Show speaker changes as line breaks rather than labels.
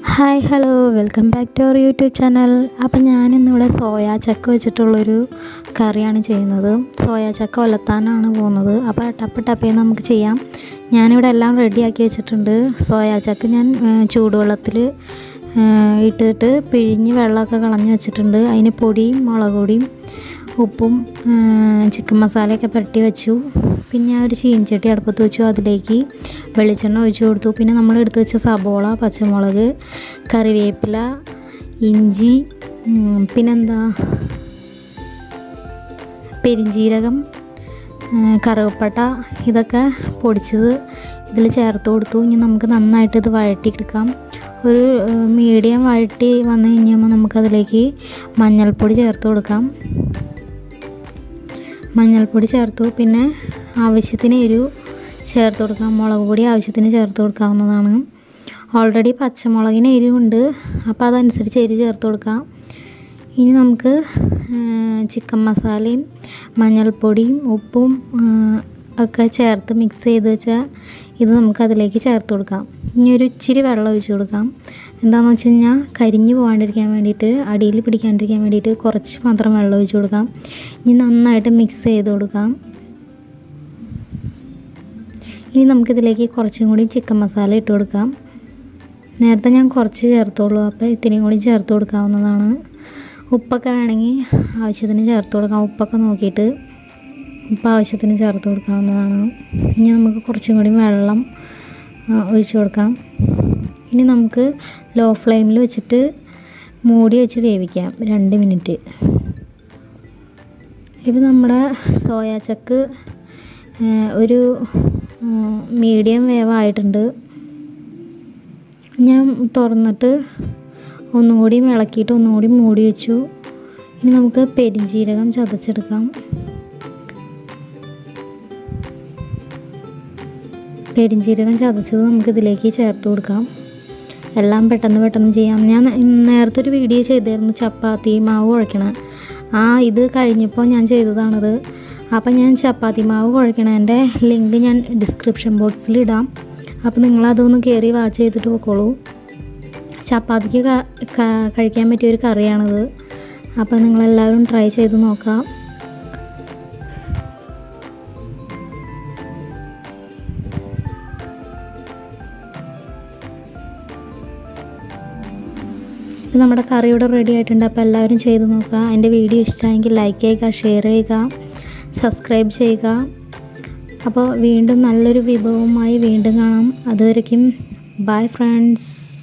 hi hello welcome back to our YouTube channel അപ്പം ഞാനിന്നിവിടെ soya ചക്ക വെച്ചിട്ടുള്ളൊരു കറിയാണ് ചെയ്യുന്നത് സോയാ ചക്ക ഒലത്താനാണ് പോകുന്നത് അപ്പോൾ ടപ്പ് ടപ്പ് ചെയ്ത് നമുക്ക് ചെയ്യാം ഞാനിവിടെ എല്ലാം റെഡിയാക്കി വെച്ചിട്ടുണ്ട് സോയാ ചക്ക ഞാൻ ചൂടുവെള്ളത്തിൽ ഇട്ടിട്ട് പിഴിഞ്ഞ് വെള്ളമൊക്കെ കളഞ്ഞ് വെച്ചിട്ടുണ്ട് അതിന് പൊടിയും മുളക് പൊടിയും ഉപ്പും ചിക്കൻ മസാലയൊക്കെ പുരട്ടി വെച്ചു പിന്നെ ഒരു ചീൻചട്ടി അടുപ്പത്ത് വെച്ചു അതിലേക്ക് വെളിച്ചെണ്ണ ഒഴിച്ചു കൊടുത്തു പിന്നെ നമ്മൾ എടുത്ത് വെച്ച സബോള പച്ചമുളക് കറിവേപ്പില ഇഞ്ചി പിന്നെന്താ പെരിഞ്ജീരകം കറുവപ്പട്ട ഇതൊക്കെ പൊടിച്ചത് ഇതിൽ ചേർത്ത് കൊടുത്തു ഇനി നമുക്ക് നന്നായിട്ട് ഇത് വഴട്ടിയെടുക്കാം ഒരു മീഡിയം വഴട്ടി വന്നു കഴിഞ്ഞപ്പോൾ നമുക്കതിലേക്ക് മഞ്ഞൾപ്പൊടി ചേർത്ത് കൊടുക്കാം മഞ്ഞൾപ്പൊടി ചേർത്തു പിന്നെ ആവശ്യത്തിന് എരിവ് ചേർത്ത് കൊടുക്കാം മുളക് പൊടി ആവശ്യത്തിന് ചേർത്ത് കൊടുക്കാവുന്നതാണ് ഓൾറെഡി പച്ചമുളകിന് എരിവുണ്ട് അപ്പോൾ അതനുസരിച്ച് എരി ചേർത്ത് കൊടുക്കാം ഇനി നമുക്ക് ചിക്കൻ മസാലയും മഞ്ഞൾപ്പൊടിയും ഉപ്പും ഒക്കെ ചേർത്ത് മിക്സ് ചെയ്ത് വെച്ചാൽ ഇത് നമുക്ക് അതിലേക്ക് ചേർത്ത് കൊടുക്കാം ഇനി ഒരു ഇച്ചിരി വെള്ളം ഒഴിച്ച് കൊടുക്കാം എന്താണെന്ന് വെച്ച് കഴിഞ്ഞാൽ കരിഞ്ഞു പോകാണ്ടിരിക്കാൻ വേണ്ടിയിട്ട് അടിയിൽ പിടിക്കാണ്ടിരിക്കാൻ വേണ്ടിയിട്ട് കുറച്ച് മാത്രം വെള്ളം ഒഴിച്ച് കൊടുക്കാം ഇനി നന്നായിട്ട് മിക്സ് ചെയ്ത് കൊടുക്കാം ഇനി നമുക്കിതിലേക്ക് കുറച്ചും കൂടി ചിക്കൻ മസാല ഇട്ട് കൊടുക്കാം നേരത്തെ ഞാൻ കുറച്ച് ചേർത്തോളൂ അപ്പോൾ ഇത്തിരിയും കൂടി ചേർത്ത് കൊടുക്കാവുന്നതാണ് ഉപ്പൊക്കെ വേണമെങ്കിൽ ആവശ്യത്തിന് ചേർത്ത് കൊടുക്കാം ഉപ്പൊക്കെ നോക്കിയിട്ട് ഉപ്പ് ആവശ്യത്തിന് ചേർത്ത് കൊടുക്കാവുന്നതാണ് ഇനി നമുക്ക് കുറച്ചും കൂടി വെള്ളം ഒഴിച്ച് കൊടുക്കാം ഇനി നമുക്ക് ലോ ഫ്ലെയിമിൽ വെച്ചിട്ട് മൂടി വെച്ച് വേവിക്കാം രണ്ട് മിനിറ്റ് ഇപ്പോൾ നമ്മുടെ സോയാ ചക്ക് ഒരു മീഡിയം വേവായിട്ടുണ്ട് ഞാൻ തുറന്നിട്ട് ഒന്നും കൂടി ഇളക്കിയിട്ട് ഒന്നും കൂടി മൂടി വെച്ചു ഇനി നമുക്ക് പെരിഞ്ജീരകം ചതച്ചെടുക്കാം പെരിഞ്ജീരകം ചതച്ചത് നമുക്ക് ഇതിലേക്ക് ചേർത്ത് കൊടുക്കാം എല്ലാം പെട്ടെന്ന് പെട്ടെന്ന് ചെയ്യാം ഞാൻ നേരത്തെ ഒരു വീഡിയോ ചെയ്തായിരുന്നു ചപ്പാത്തി മാവ് കുഴക്കണ ആ ഇത് കഴിഞ്ഞപ്പോൾ ഞാൻ ചെയ്തതാണത് അപ്പം ഞാൻ ചപ്പാത്തി മാവ് കുഴക്കണതിൻ്റെ ലിങ്ക് ഞാൻ ഡിസ്ക്രിപ്ഷൻ ബോക്സിൽ ഇടാം അപ്പോൾ നിങ്ങളതൊന്ന് കയറി വാച്ച് ചെയ്തിട്ട് പോയിക്കോളൂ ചപ്പാത്തിക്ക് കഴിക്കാൻ പറ്റിയൊരു കറിയാണിത് അപ്പോൾ നിങ്ങളെല്ലാവരും ട്രൈ ചെയ്ത് നോക്കാം ഇത് നമ്മുടെ കറി ഇവിടെ റെഡി ആയിട്ടുണ്ട് അപ്പോൾ എല്ലാവരും ചെയ്ത് നോക്കുക എൻ്റെ വീഡിയോ ഇഷ്ടമായെങ്കിൽ ലൈക്ക് ചെയ്യുക ഷെയർ ചെയ്യുക സബ്സ്ക്രൈബ് ചെയ്യുക അപ്പോൾ വീണ്ടും നല്ലൊരു വിഭവമായി വീണ്ടും കാണാം അതുവരയ്ക്കും ബൈ ഫ്രണ്ട്സ്